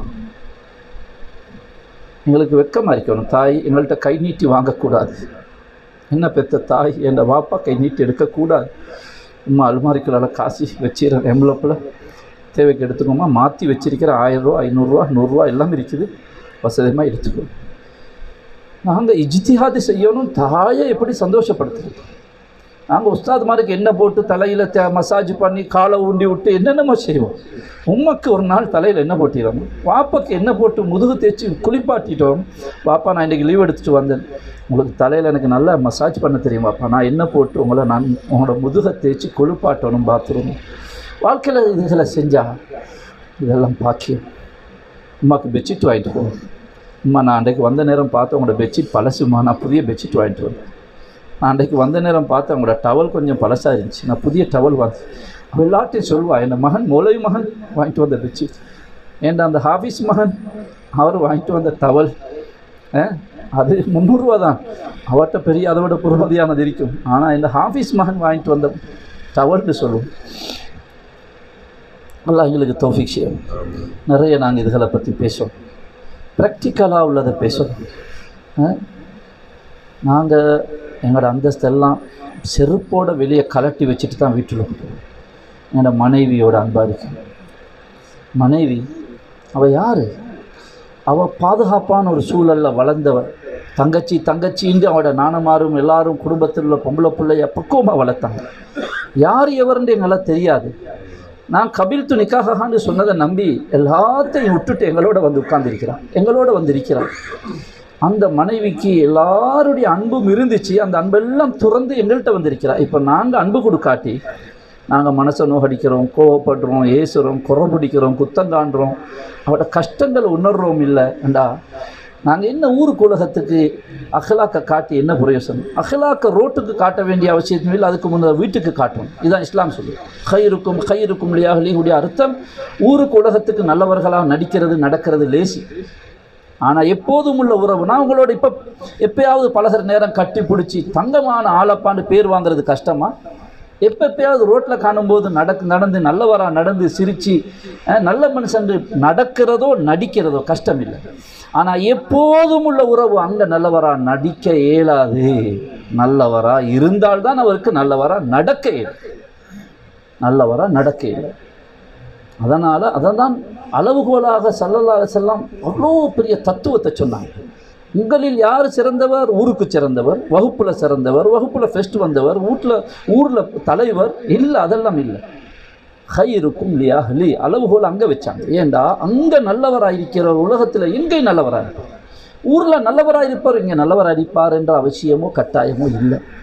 எங்களுக்கு வெக்கமாக இருக்கணும் தாய் எங்கள்கிட்ட கை நீட்டி வாங்கக்கூடாது என்ன பெத்த தாய் என் வாப்பா கை நீட்டி எடுக்கக்கூடாது உம்மா அலுமாரிக்குள்ளால காசு வச்சிடறேன் எம்லப்பில் தேவைக்கு எடுத்துக்கோமா மாற்றி வச்சிருக்கிற ஆயிரரூவா ஐநூறுரூவா நூறுரூவா எல்லாம் இருக்குது வசதியமாக எடுத்துக்கோ நாங்கள் இஜ்திஹாது செய்யணும் தாயை எப்படி சந்தோஷப்படுத்துறது நாங்கள் உஸ்தாத்மாருக்கு என்ன போட்டு தலையில் த மசாஜ் பண்ணி காலை ஊண்டி விட்டு என்னென்னமோ செய்வோம் உம்மக்கு ஒரு நாள் தலையில் என்ன போட்டிடுறோம் வாப்பாக்கு என்ன போட்டு முதுகு தேய்ச்சி குளிப்பாட்டிட்டோம் வாப்பா நான் இன்றைக்கி லீவ் எடுத்துகிட்டு வந்தேன் உங்களுக்கு தலையில் எனக்கு நல்லா மசாஜ் பண்ண தெரியும் வாப்பா நான் என்ன போட்டு உங்களை நான் உங்களோட முதுகை தேய்ச்சி குளிப்பாட்டணும் பாத்ரூம் வாழ்க்கையில் இதுகளை செஞ்சா இதெல்லாம் பாக்கியம் அம்மாவுக்கு பெட்ஷீட் வாங்கிட்டு போகணும் அம்மா நான் அன்றைக்கு வந்த நேரம் பார்த்து உங்களோட பெட்ஷீட் பழசுமா நான் புதிய பெட்ஷீட் வாங்கிட்டு வந்தேன் நான் அன்றைக்கு வந்த நேரம் பார்த்து உங்களோட டவல் கொஞ்சம் பழசாக இருந்துச்சு நான் புதிய டவல் வாங்க அவள் எல்லாத்தையும் சொல்வா என் மகன் மௌலவி மகன் வாங்கிட்டு வந்த பெட்ஷீட் ஏன்டா அந்த ஹாஃபீஸ் மகன் அவர் வாங்கிட்டு வந்த டவல் அது முந்நூறுரூவா தான் அவர்கிட்ட பெரிய அதை விட பொறுமதியானது இருக்கும் ஆனால் இந்த ஹாஃபீஸ் மகன் வாங்கிட்டு வந்த டவல்னு சொல்லுவோம் அல்லாஹ் எங்களுக்கு தோஃபிக் செய்யும் நிறைய நாங்கள் இதுகளை பற்றி பேசுவோம் ப்ராக்டிக்கலாக உள்ளதை பேசுவோம் நாங்கள் எங்களோட அந்தஸ்தெல்லாம் செருப்போட வெளியே கலட்டி வச்சுட்டு தான் வீட்டில் இருக்கோம். என்னோட மனைவியோட அன்பாக இருக்கு மனைவி அவள் யார் அவள் பாதுகாப்பான ஒரு சூழலில் வளர்ந்தவள் தங்கச்சி தங்கச்சின்னு அவளோட நாணமாரும் எல்லாரும் குடும்பத்தில் உள்ள பொம்பளை பிள்ளைய பக்குவமாக வளர்த்தாங்க யார் எவருன்னு எங்களால் தெரியாது நான் கபில் து நிக்காகான்னு சொன்னதை நம்பி எல்லாத்தையும் விட்டுட்டு எங்களோட வந்து உட்கார்ந்திருக்கிறான் எங்களோட வந்து இருக்கிறான் அந்த மனைவிக்கு எல்லாருடைய அன்பும் இருந்துச்சு அந்த அன்பெல்லாம் துறந்து எங்கள்கிட்ட வந்திருக்கிறா இப்போ நாங்கள் அன்பு கொடுக்காட்டி நாங்கள் மனசை நோகடிக்கிறோம் கோவப்படுறோம் ஏசுகிறோம் குறை பிடிக்கிறோம் குத்தங்காண்டுறோம் அவட கஷ்டங்களை உணர்றோம் இல்லை ஏண்டா நாங்கள் என்ன ஊருக்கு உலகத்துக்கு அகலாக்க காட்டி என்ன பிரயோசனம் அகலாக்க ரோட்டுக்கு காட்ட வேண்டிய அவசியத்தும் இல்லை அதுக்கு முன்னே வீட்டுக்கு காட்டணும் இதுதான் இஸ்லாம் சொல்லு கயிறுக்கும் கயிறுக்கும் இல்லையாகலியுடைய அர்த்தம் ஊருக்கு உலகத்துக்கு நல்லவர்களாக நடிக்கிறது நடக்கிறது லேசி ஆனால் எப்போதும் உள்ள உறவு நான் உங்களோட இப்போ எப்பயாவது பழகுற நேரம் கட்டி பிடிச்சி தங்கமான ஆளப்பான்னு பேர் வாங்குறது கஷ்டமா எப்போ எப்பயாவது ரோட்டில் காணும்போது நடக்கு நடந்து நல்லவரா நடந்து சிரித்து நல்ல மனுஷன் நடக்கிறதோ நடிக்கிறதோ கஷ்டம் இல்லை ஆனால் எப்போதும் உள்ள உறவு அங்கே நல்லவரா நடிக்க இயலாது நல்லவரா இருந்தால்தான் அவருக்கு நல்லவரா நடக்க இயலும் நல்லவரா நடக்க இயலும் அதனால் அதை தான் அளவுகோலாக சல்லல்லாஹு செல்லாம் அவ்வளோ பெரிய தத்துவத்தை சொன்னாங்க உங்களில் யார் சிறந்தவர் ஊருக்கு சிறந்தவர் வகுப்பில் சிறந்தவர் வகுப்பில் ஃபெஸ்ட் வந்தவர் வீட்டில் ஊரில் தலைவர் இல்லை அதெல்லாம் இல்லை ஹை இருக்கும் இல்லையா லி அளவுகோல் அங்கே வச்சாங்க ஏண்டா அங்கே நல்லவராக இருக்கிற உலகத்தில் எங்கே நல்லவராக இருப்பார் ஊரில் நல்லவராக இருப்பார் இங்கே நல்லவராக இருப்பார் என்ற அவசியமோ கட்டாயமோ இல்லை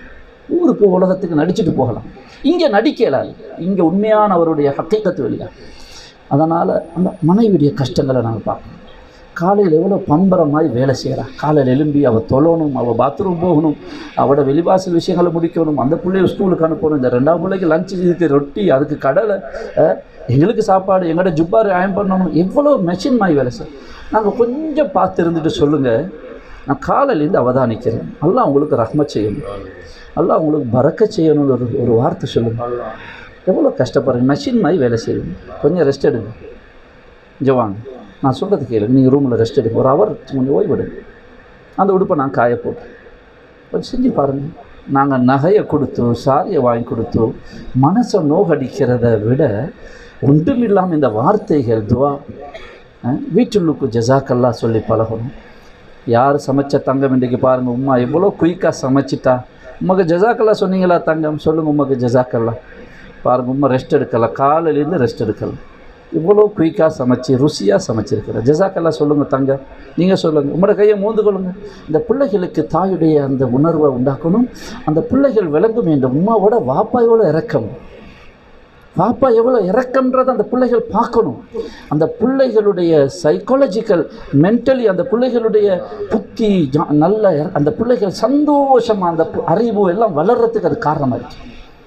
ஊருக்கு உலகத்துக்கு நடிச்சுட்டு போகலாம் இங்கே நடிக்கலாது இங்கே உண்மையான அவருடைய ஹக்கீக்கத்து இல்லை அதனால் அந்த மனைவியுடைய கஷ்டங்களை நாங்கள் பார்க்கணும் காலையில் எவ்வளோ பம்பரம் மாதிரி வேலை செய்கிறா காலையில் எழும்பி அவள் தொழணும் அவள் பாத்ரூம் போகணும் அவளோட வெளிவாசல் விஷயங்களை முடிக்கணும் அந்த பிள்ளைய ஸ்கூலுக்கு அனுப்பணும் இந்த ரெண்டாவது பிள்ளைக்கு லஞ்சு இதுக்கு ரொட்டி அதுக்கு கடலை அஹ், எங்களுக்கு சாப்பாடு எங்களோட ஜுப்பார் அயன் பண்ணணும் எவ்வளோ மெஷின் மாதிரி வேலை செய்யும் நாங்கள் கொஞ்சம் பார்த்து இருந்துட்டு சொல்லுங்கள் நான் காலையிலேருந்து அவதானிக்கிறேன் அல்லாஹ் உங்களுக்கு ரஹ்மத் செய்யணும் அல்லாஹ் உங்களுக்கு பறக்க செய்யணும்னு ஒரு ஒரு வார்த்தை சொல்லுங்கள் எவ்வளோ கஷ்டப்படுறீங்க மெஷின் மாதிரி வேலை செய்யுங்க கொஞ்சம் ரெஸ்ட் எடுங்க இங்கே வாங்க நான் சொல்கிறது கேளுங்க நீங்கள் ரூமில் ரெஸ்ட் எடுங்க ஒரு ஹவர் கொஞ்சம் ஓய்வெடுங்க அந்த உடுப்பை நான் காய போட்டேன் கொஞ்சம் செஞ்சு பாருங்கள் நாங்கள் நகையை கொடுத்தோ சாரியை வாங்கி கொடுத்தோ மனசை நோகடிக்கிறத விட ஒன்றுமில்லாமல் இந்த வார்த்தைகள் துவா அஹ், வீட்டுள்ளுக்கு ஜசாக்கல்லா சொல்லி பழகணும் யார் சமைச்ச தங்கம் இன்றைக்கு பாருங்கள் உம்மா எவ்வளோ குயிக்காக சமைச்சிட்டா உமக்கு ஜசாக்கல்லா சொன்னீங்களா தங்கம் சொல்லுங்கள் உமக்கு ஜசாக்கல்லா பாருங்கள் உம்மா ரெஸ்ட் எடுக்கல காலையிலேருந்து ரெஸ்ட் எடுக்கல இவ்வளோ குயிக்காக சமைச்சு ருசியாக சமைச்சிருக்கிற ஜசாக்கல்லா சொல்லுங்கள் தங்கம் நீங்கள் சொல்லுங்கள் உங்களோட கையை மோந்து கொள்ளுங்க இந்த பிள்ளைகளுக்கு தாயுடைய அந்த உணர்வை உண்டாக்கணும் அந்த பிள்ளைகள் விளங்கும் வேண்டும் உம்மாவோட வாப்பா எவ்வளோ இறக்கம் பாப்பா எவ்வளோ இறக்கம்ன்றதை அந்த பிள்ளைகள் பார்க்கணும் அந்த பிள்ளைகளுடைய சைக்காலஜிக்கல் மென்டலி அந்த பிள்ளைகளுடைய புத்தி ஜா- நல்ல இற- அந்த பிள்ளைகள் சந்தோஷமாக அந்த பு- அறிவு எல்லாம் வளர்கிறதுக்கு அது காரணமாக இருக்கு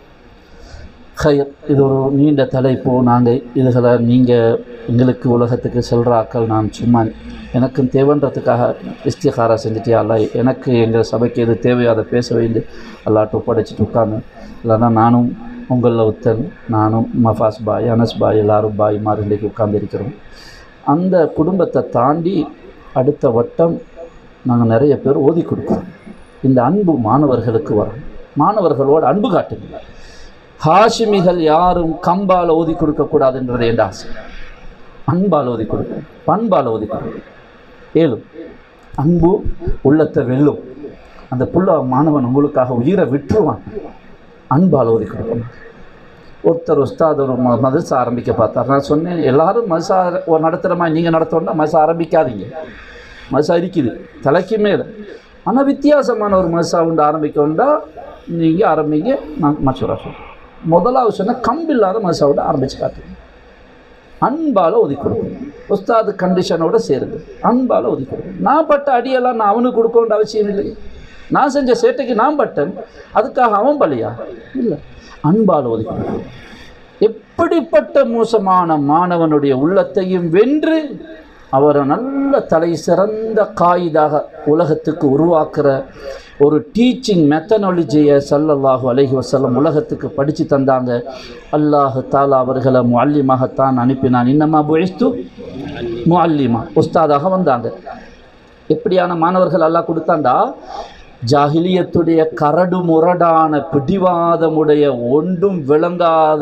ஹயர் இது ஒரு நீண்ட தலைப்பு நாங்கள் இதுகளை நீங்கள் எங்களுக்கு உலகத்துக்கு செல்கிற ஆக்கள் நான் சும்மா எனக்கும் தேவைன்றதுக்காக இஸ்திகாரா செஞ்சுட்டியா அல்ல எனக்கு எங்கள் சபைக்கு எது தேவையோ அதை பேச வேண்டி அல்லாட்டு ஒப்படைச்சிட்டு உட்காந்து இல்லைன்னா நானும் உங்களில் ஒத்தன் நானும் மஃபாஸ் பாய் அனஸ் பாய் எல்லாரும் பாய் மாதிரி இன்றைக்கு உட்கார்ந்திருக்கிறோம் அந்த குடும்பத்தை தாண்டி அடுத்த வட்டம் நாங்கள் நிறைய பேர் ஓதி கொடுக்குறோம் இந்த அன்பு மாணவர்களுக்கு வரும் மாணவர்களோடு அன்பு காட்டுங்க ஹாஷிமிகள் யாரும் கம்பால் ஓதி கொடுக்கக்கூடாதுன்றது என் ஆசை அன்பால் ஓதி கொடுக்க பண்பால் ஓதி கொடுக்க ஏழும் அன்பு உள்ளத்தை வெல்லும் அந்த புள்ள மாணவன் உங்களுக்காக உயிரை விட்டுருவான் அன்பால் ஓதி கொடுக்கணும் ஒருத்தர் உஸ்தாத் ஒரு ம மதரசா ஆரம்பிக்க பார்த்தார் நான் சொன்னேன் எல்லாரும் மதரசா ஒரு நடத்துகிற மாதிரி நீங்கள் நடத்தோன்னா மதரசா ஆரம்பிக்காதீங்க மதரசா இருக்குது தலைக்கு மேலே ஆனால் வித்தியாசமான ஒரு மதரசா உண்டு ஆரம்பிக்கணுண்டா நீங்கள் ஆரம்பிங்க நான் மசூரா சொல்கிறேன் முதலாவது சொன்ன கம்பு இல்லாத மதரசாவோட ஆரம்பித்து காட்டுங்க அன்பால் ஒதுக்கி கொடுக்கணும் உஸ்தாது கண்டிஷனோட சேருது அன்பால் ஒதுக்கி கொடுக்கணும் நான் பட்ட அடியெல்லாம் நான் அவனுக்கு கொடுக்கணுன்ற அவசியம் இல்லை நான் செஞ்ச சேட்டைக்கு நான் பட்டன் அதுக்காக அவன் பலியா இல்லை அன்பால் ஒதுக்கி கொடுக்கணும் எப்படிப்பட்ட மோசமான மாணவனுடைய உள்ளத்தையும் வென்று அவரை நல்ல தலை சிறந்த காயிதாக உலகத்துக்கு உருவாக்குற ஒரு டீச்சிங் மெத்தனாலஜியை சல்லல்லாஹு அலைஹி வஸல்லம் உலகத்துக்கு படித்து தந்தாங்க அல்லாஹ் தாலா அவர்களை முஅல்லிமாகத்தான் அனுப்பினான் இன்னமா புழிஸ்து முஅல்லிமா உஸ்தாதாக வந்தாங்க எப்படியான மாணவர்கள் அல்லாஹ் கொடுத்தாண்டா ஜாகிலியத்துடைய கரடு முரடான பிடிவாதமுடைய ஒன்றும் விளங்காத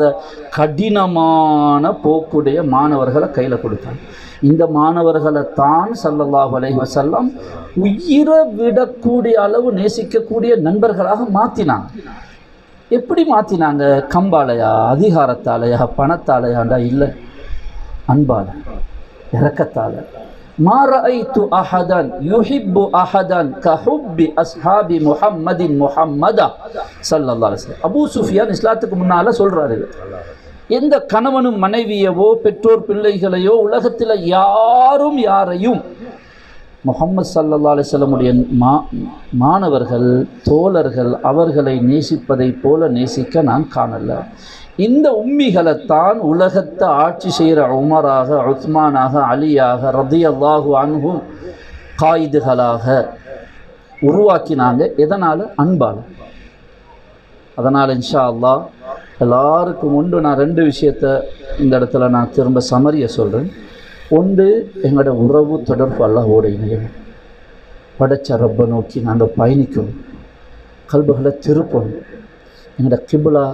கடினமான போக்குடைய மாணவர்களை கையில் கொடுத்தாங்க இந்த மாணவர்களை தான் சல்லல்லாஹு அலைஹி வஸல்லம் உயிரை விடக்கூடிய அளவு நேசிக்கக்கூடிய நண்பர்களாக மாற்றினாங்க எப்படி மாற்றினாங்க கம்பாலையா அதிகாரத்தாலையா பணத்தாலையாண்டா இல்லை அன்பால இறக்கத்தால ما رأيت أحدا يحب أحدا كحب أصحاب محمد محمدا صلى الله عليه وسلم அபூ சுஃபியான் இஸ்லாத்துக்கு முன்னால சொல்றாரு இது. எந்த கணவனும் மனைவியவோ பெற்றோர் பிள்ளைகளையோ உலகத்தில் யாரும் யாரையும் முகமது சல்லா அலிஸ்லமுடைய மா மாணவர்கள் தோழர்கள் அவர்களை நேசிப்பதைப் போல நேசிக்க நான் காணல இந்த உம்மிகளைத்தான் உலகத்தை ஆட்சி செய்கிற உமராக உஸ்மானாக அலியாக ரதியல்லாஹு அன்ஹும் காயிதுகளாக உருவாக்கினாங்க எதனால் அன்பால் அதனால் இன்ஷா அல்லாஹ் எல்லாருக்கும் உண்டு நான் ரெண்டு விஷயத்த இந்த இடத்துல நான் திரும்ப சமரிய சொல்கிறேன் ஒன்று எங்களோட உறவு தொடர்பு அல்லாஹோட இணையணும் படைச்ச ரப்பை நோக்கி நாங்கள் பயணிக்கணும் கல்புகளை திருப்பணும் எங்களோட கிபுலா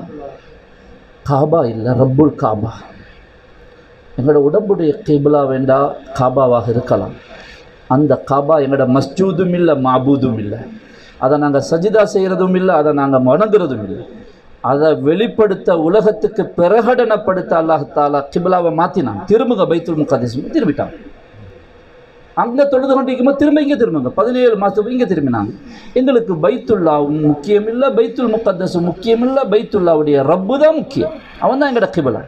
காபா இல்லை ரப்புல் காபா எங்களோட உடம்புடைய கிபுலா வேண்டா காபாவாக இருக்கலாம் அந்த காபா எங்களோட மஸ்ஜூதும் இல்லை மாபூதும் இல்லை அதை நாங்கள் சஜிதா செய்கிறதும் இல்லை அதை நாங்கள் வணங்குறதும் இல்லை அதை வெளிப்படுத்த உலகத்துக்கு பிரகடனப்படுத்த அல்லாஹ் தாலா கிபிலாவை மாற்றினான் திருமுக பைத்துல் முகதேசம் திரும்பிட்டான் அங்கே தொழுது கொண்டிருக்கும்போது திரும்ப இங்கே திரும்புங்க பதினேழு மாதத்துக்கு இங்கே திரும்பினாங்க எங்களுக்கு பைத்துல்லாவும் முக்கியம் இல்லை பைத்துல் முக்கத்தஸும் முக்கியம் இல்லை பைத்துல்லாவுடைய ரப்பு தான் முக்கியம் அவன் தான் எங்களோட கிபலா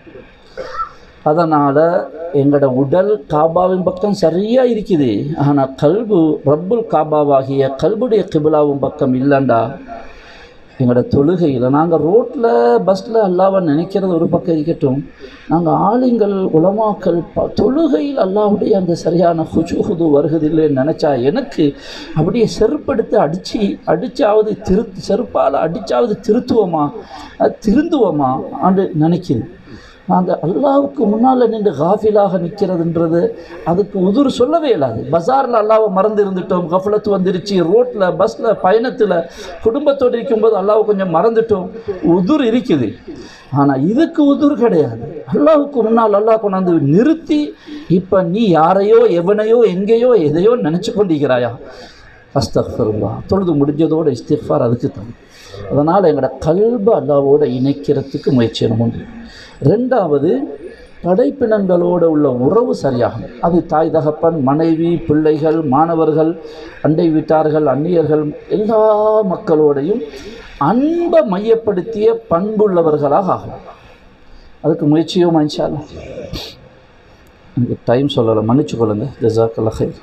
அதனால் எங்களோட உடல் காபாவின் பக்கம் சரியாக இருக்குது ஆனால் கல்பு ரப்புல் காபாவாகிய கல்புடைய கிபிலாவும் பக்கம் இல்லைண்டா எங்களோட தொழுகையில் நாங்கள் ரோட்டில் பஸ்ஸில் அல்லாவை நினைக்கிறது ஒரு பக்கம் இருக்கட்டும் நாங்கள் ஆளுங்கள் உலமாக்கள் ப தொழுகையில் அல்லாவுடைய அந்த சரியான ஹுஜுஹுது வருகுதில்லைன்னு நினச்சா எனக்கு அப்படியே செருப்படுத்து அடித்து அடித்தாவது திரு செருப்பால் அடித்தாவது திருத்துவோமா அது திருந்துவோமா என்று நினைக்குது நாங்கள் அல்லாவுக்கு முன்னால் நின்று காஃபிலாக நிற்கிறதுன்றது அதுக்கு உதுர் சொல்லவே இல்லாது பஜாரில் அல்லாவை மறந்து இருந்துட்டோம் கஃபலத்து வந்துருச்சு ரோட்டில் பஸ்ஸில் பயணத்தில் குடும்பத்தோடு இருக்கும்போது அல்லாவை கொஞ்சம் மறந்துட்டோம் உதுர் இருக்குது ஆனால் இதுக்கு உதுர் கிடையாது அல்லாவுக்கு முன்னால் அல்லாஹ் கொண்டாந்து நிறுத்தி இப்போ நீ யாரையோ எவனையோ எங்கேயோ எதையோ நினச்சி கொண்டிருக்கிறாயா அஸ்தஃபருல்லா தொழுது முடிஞ்சதோட இஸ்திஃபார் அதுக்கு தான் அதனால் எங்களோட கல்பை அல்லாவோட இணைக்கிறதுக்கு முயற்சி செய்யணும் ஒன்று ரெண்டாவது படைப்பினங்களோடு உள்ள உறவு சரியாகும் அது தாய் தகப்பன் மனைவி பிள்ளைகள் மாணவர்கள் அண்டை வீட்டார்கள் அந்நியர்கள் எல்லா மக்களோடையும் அன்பை மையப்படுத்திய பண்புள்ளவர்களாக ஆகும் அதுக்கு முயற்சியோ மனுஷால எனக்கு டைம் சொல்லலை மன்னிச்சு கொள்ளுங்க ஜசாக்கல்லா ஹை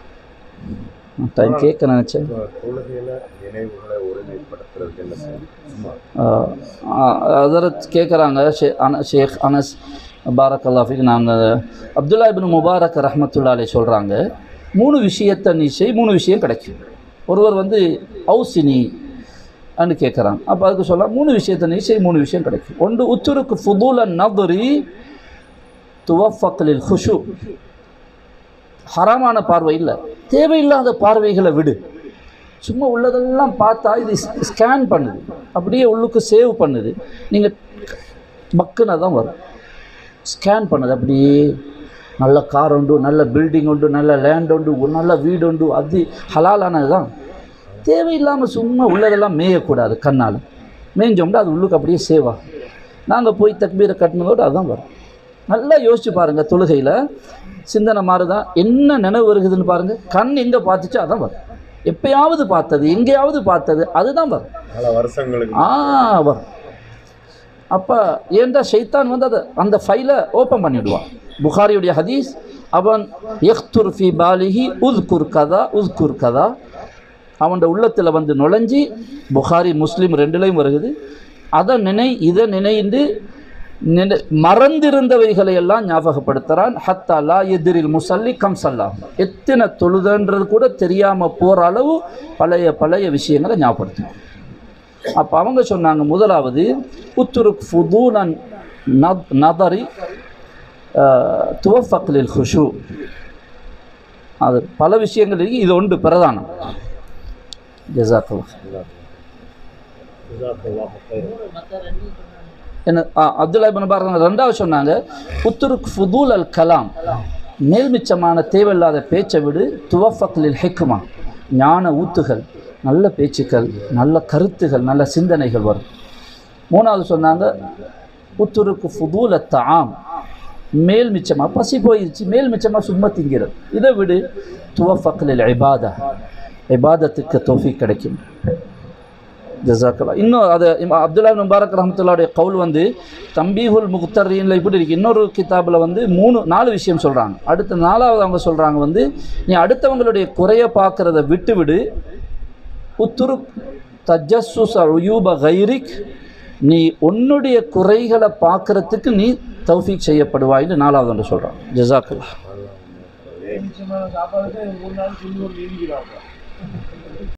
டைம் கேட்க நினச்சேன் தொழுகையில நினைவுகளை ஒருமைப்படுத்துறதுக்கு என்ன செய்யணும் அதரத் கேட்குறாங்க ஷே அன ஷேக் அனஸ் பாரக் அல்லாஃபிக்கு நாங்கள் அப்துல்லா இபின் முபாரக் ரஹமத்துல்லாலே சொல்கிறாங்க மூணு விஷயத்தை நீ செய் மூணு விஷயம் கிடைக்கும் ஒருவர் வந்து அவுசினி அன்னு கேட்குறாங்க அப்போ அதுக்கு சொல்ல மூணு விஷயத்தை நீ செய் மூணு விஷயம் கிடைக்கும் ஒன்று உத்துருக்கு ஃபுதூல நதுரி துவஃபக்லில் ஹுஷு ஹராமான பார்வை இல்லை தேவையில்லாத பார்வைகளை விடு சும்மா உள்ளதெல்லாம் பார்த்தா இது ஸ்கேன் பண்ணுது அப்படியே உள்ளுக்கு சேவ் பண்ணுது நீங்கள் பக்குன்னு தான் வரும் ஸ்கேன் பண்ணுது அப்படியே நல்ல கார் உண்டு நல்ல பில்டிங் உண்டு நல்ல லேண்ட் உண்டு ஒரு நல்ல வீடு உண்டு அது ஹலாலானது தான் தேவையில்லாமல் சும்மா உள்ளதெல்லாம் மேயக்கூடாது கண்ணால் மேய்ஞ்சோம்னா அது உள்ளுக்கு அப்படியே சேவ் ஆகும் நாங்கள் போய் தக்பீரை கட்டினதோடு அதுதான் வரும் நல்லா யோசிச்சு பாருங்கள் தொழுகையில் சிந்தனை மாறுதா என்ன நினைவு வருகுதுன்னு பாருங்கள் கண் எங்கே பார்த்துச்சோ அதான் வரும் எப்பயாவது பார்த்தது எங்கேயாவது பார்த்தது அதுதான் வரும் பல வருஷங்களுக்கு ஆ வரும் அப்போ ஏன்டா ஷைத்தான் வந்து அதை அந்த ஃபைலை ஓப்பன் பண்ணிவிடுவான் புகாரியுடைய ஹதீஸ் அவன் எஹ்துர் ஃபி பாலிஹி உத்குர் கதா உத்குர் கதா அவனோட உள்ளத்தில் வந்து நுழைஞ்சி புகாரி முஸ்லீம் ரெண்டுலேயும் வருகுது அதை நினை இதை நினைந்து நினை மறந்திருந்தவைகளை எல்லாம் ஞாபகப்படுத்துகிறான் ஹத்தா லா எதிரில் முசல்லி கம் சல்லா எத்தனை தொழுதன்றது கூட தெரியாமல் போகிற அளவு பழைய பழைய விஷயங்களை ஞாபகப்படுத்தும் அப்போ அவங்க சொன்னாங்க முதலாவது உத்துருக் ஃபுதூலன் நத் நதரி துவஃபக்லில் ஹுஷு அது பல விஷயங்கள் இருக்கு இது ஒன்று பிரதானம் ஜசாக்கல்லா என்ன ஆ அப்துல்லா இபின் பாரத் ரெண்டாவது சொன்னாங்க உத்துருக் ஃபுதூல் அல் கலாம் மேல்மிச்சமான தேவையில்லாத பேச்சை விடு துவஃபக்லில் ஹெக்குமா ஞான ஊத்துகள் நல்ல பேச்சுக்கள் நல்ல கருத்துகள் நல்ல சிந்தனைகள் வரும் மூணாவது சொன்னாங்க உத்துருக்கு ஃபுதூல தாம் மேல் மிச்சமாக பசி போயிடுச்சு மேல் மிச்சமாக சும்மா திங்கிறது இதை விடு துவஃபக்லில் இபாதா இபாதத்துக்கு தோஃபி கிடைக்கும் ஜசாக்கலா இன்னும் அது இமா அப்துல்லா இப்னு முபாரக் ரஹமத்துல்லாவுடைய கவுல் வந்து தம்பீஹுல் முக்தரீனில் இப்படி இருக்கு இன்னொரு கிதாபில் வந்து மூணு நாலு விஷயம் சொல்கிறாங்க அடுத்த நாலாவது அவங்க சொல்கிறாங்க வந்து நீ அடுத்தவங்களுடைய குறைய பார்க்குறத விட்டு விடு உத்துரு தஜஸ்ஸுஸ் உயூப கைரிக் நீ உன்னுடைய குறைகளை பார்க்கறதுக்கு நீ தௌஃபீக் செய்யப்படுவாய்னு நாலாவது ஒன்று சொல்கிறான் ஜசாக்கல்லா சாப்பாடுக்கு மூணு நாள் சொல்லி ஒரு நீதிக்கிறாங்க